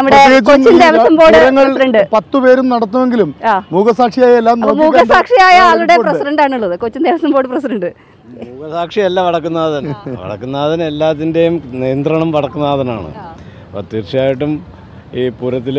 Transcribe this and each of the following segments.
നമ്മുടെ പ്രത്യേകിച്ചും കൊച്ചിൻ ഈ ദേവസ്വം ബോർഡ് പൂരങ്ങൾ പ്രസിഡന്റ് പത്തു പേരും നടത്തുമെങ്കിലും ആ. മൂകസാക്ഷിയായ എല്ലാം അപ്പൊ നോക്കിക്കണ്ട് മൂകസാക്ഷിയായ ആ ആളുടെ report. പ്രസിഡന്റ് ആണുള്ളത് കൊച്ചിൻ ദേവസ്വം ബോർഡ് പ്രസിഡന്റ് മൂകസാക്ഷിയല്ല വടക്കുന്നാഥൻ വടക്കുന്നാഥൻ എല്ലാത്തിൻ്റെയും നിയന്ത്രണം വടക്കുന്നാഥനാണ് അപ്പോൾ തീർച്ചയായിട്ടും ഈ പൂരത്തിൽ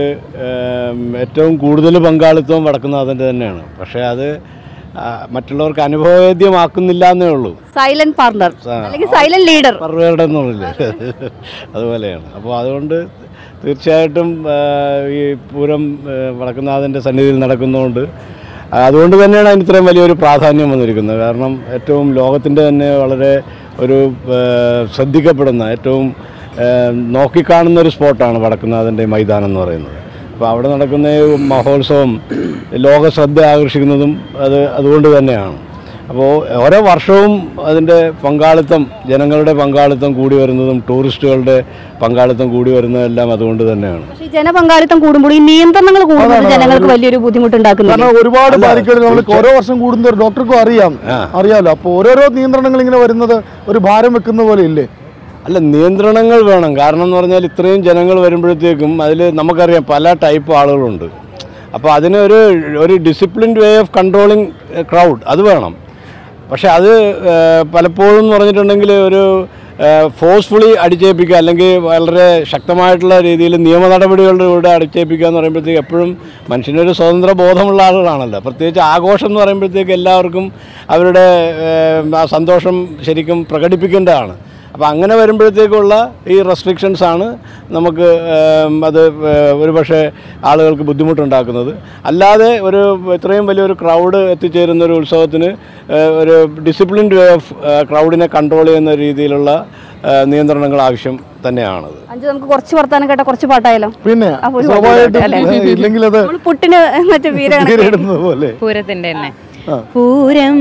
ഏറ്റവും കൂടുതൽ പങ്കാളിത്തവും വടക്കുന്നാഥൻ്റെ തന്നെയാണ് പക്ഷേ അത് ആ, മറ്റുള്ളവർക്ക് അനുഭവവേദ്യമാക്കുന്നില്ല എന്നേ ഉള്ളൂ സൈലന്റ് പാർട്ണർ ആ. അല്ലെങ്കിൽ സൈലന്റ് ലീഡർ പർവേരുടെ എന്നുള്ളില്ലേ അതുപോലെയാണ് അപ്പോൾ അതുകൊണ്ട് തീർച്ചയായിട്ടും ആ, ഈ പൂരം ആ, വടക്കുന്നാഥൻ്റെ സന്നിധിയിൽ നടക്കുന്നതുകൊണ്ട് ആ, അതുകൊണ്ട് തന്നെയാണ് അതിന് ഇത്രയും വലിയൊരു പ്രാധാന്യം വന്നിരിക്കുന്നത് കാരണം ഏറ്റവും ലോകത്തിൻ്റെ തന്നെ വളരെ ഒരു ആ, ശ്രദ്ധിക്കപ്പെടുന്ന ഏറ്റവും ആ, നോക്കിക്കാണുന്ന ഒരു സ്പോട്ടാണ് വടക്കുന്നാഥൻ്റെ മൈതാനം എന്ന് പറയുന്നത് അപ്പോൾ അവിടെ നടക്കുന്ന ഈ മഹോത്സവം ലോക ശ്രദ്ധ ആകർഷിക്കുന്നതും അത് അതുകൊണ്ട് തന്നെയാണ് അപ്പോൾ ഓരോ വർഷവും അതിൻ്റെ പങ്കാളിത്തം ജനങ്ങളുടെ പങ്കാളിത്തം കൂടി വരുന്നതും ടൂറിസ്റ്റുകളുടെ പങ്കാളിത്തം കൂടി വരുന്നതെല്ലാം അതുകൊണ്ട് തന്നെയാണ് പക്ഷേ ഈ ജനപങ്കാളിത്തം കൂടുമ്പോൾ ഈ നിയന്ത്രണങ്ങൾ കൂടുന്നത് ജനങ്ങൾക്ക് വലിയൊരു ബുദ്ധിമുട്ടുണ്ടാക്കുന്നില്ല കാരണം ഒരുപാട് ബാരിക്കേഡ് നമ്മൾ ഓരോ വർഷം കൂടുന്ന ഒരു ഡോക്ടർക്കും അറിയാം അറിയാലോ അപ്പോൾ ഓരോരോ നിയന്ത്രണങ്ങൾ ഇങ്ങനെ വരുന്നത് ഒരു ഭാരം വെക്കുന്ന പോലെ ഇല്ലേ അല്ല നിയന്ത്രണങ്ങൾ വേണം കാരണം എന്ന് പറഞ്ഞാൽ ഇത്രയും ജനങ്ങൾ വരുമ്പോഴത്തേക്കും അതിൽ നമുക്കറിയാം പല ടൈപ്പ് ആളുകളുണ്ട് അപ്പോൾ അതിന് ഒരു ഒരു disciplined way of controlling crowd അത് വേണം പക്ഷേ അത് ഏഹ്, പലപ്പോഴും എന്ന് പറഞ്ഞിട്ടുണ്ടെങ്കിൽ ഒരു ഫോഴ്സ്ഫുള്ളി അടിച്ചേൽപ്പിക്കുക അല്ലെങ്കിൽ വളരെ ശക്തമായിട്ടുള്ള രീതിയിൽ നിയമ നടപടികളുടെ കൂടെ അടിച്ചേൽപ്പിക്കുക എന്ന് പറയുമ്പോഴത്തേക്ക് എപ്പോഴും മനുഷ്യനൊരു സ്വതന്ത്ര ബോധമുള്ള ആളുകളാണല്ലോ പ്രത്യേകിച്ച് ആഘോഷം എന്ന് പറയുമ്പോഴത്തേക്ക് എല്ലാവർക്കും അവരുടെ ഏഹ്, ആ സന്തോഷം ശരിക്കും പ്രകടിപ്പിക്കേണ്ടതാണ് അപ്പോൾ അങ്ങനെ വരുമ്പോഴത്തേക്കുള്ള ഈ റെസ്ട്രിക്ഷൻസ് ആണ് നമുക്ക് ഏം, അത് ഏഹ്, ഒരു പക്ഷേ ആളുകൾക്ക് ബുദ്ധിമുട്ടുണ്ടാക്കുന്നത് അല്ലാതെ ഒരു ഇത്രയും വലിയൊരു ക്രൗഡ് എത്തിച്ചേരുന്ന ഒരു ഉത്സവത്തിന് ഏഹ്, ഒരു ഡിസിപ്ലിൻഡ് വേ ഓഫ് ക്രൗഡിനെ കൺട്രോൾ ചെയ്യുന്ന രീതിയിലുള്ള ഏഹ്, നിയന്ത്രണങ്ങൾ ആവശ്യം തന്നെയാണത് അഞ്ചു നമുക്ക് കുറച്ച് വർത്താനം കേട്ട കുറച്ച് പാട്ടായാലോ പിന്നെ ആ, ഒരു സ്വാഭാവികമായിട്ടും അല്ലേ? ഇല്ലെങ്കിൽ അത് നമ്മൾ പുട്ടിന് മറ്റേ വീര ഇടുന്നത് പോലെ പൂരത്തിന്റെ തന്നെ ആ. പൂരം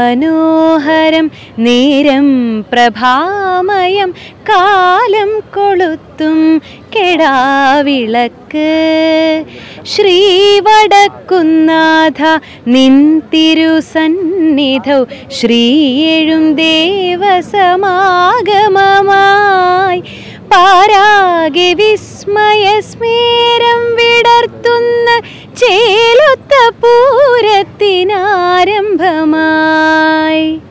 മനോഹരം നേരം പ്രഭാമയം കാലം കൊളുത്തും കെടാവിളക്ക് ശ്രീവടക്കുന്നാഥ നിൻ തിരുസന്നിധൗ ശ്രീയെഴും ദേവസമാഗമമായി പാരാകെ വിസ്മയസ്മേരം വിടർത്തുന്ന ചേലൊത്ത പൂരത്തിനാരംഭമായി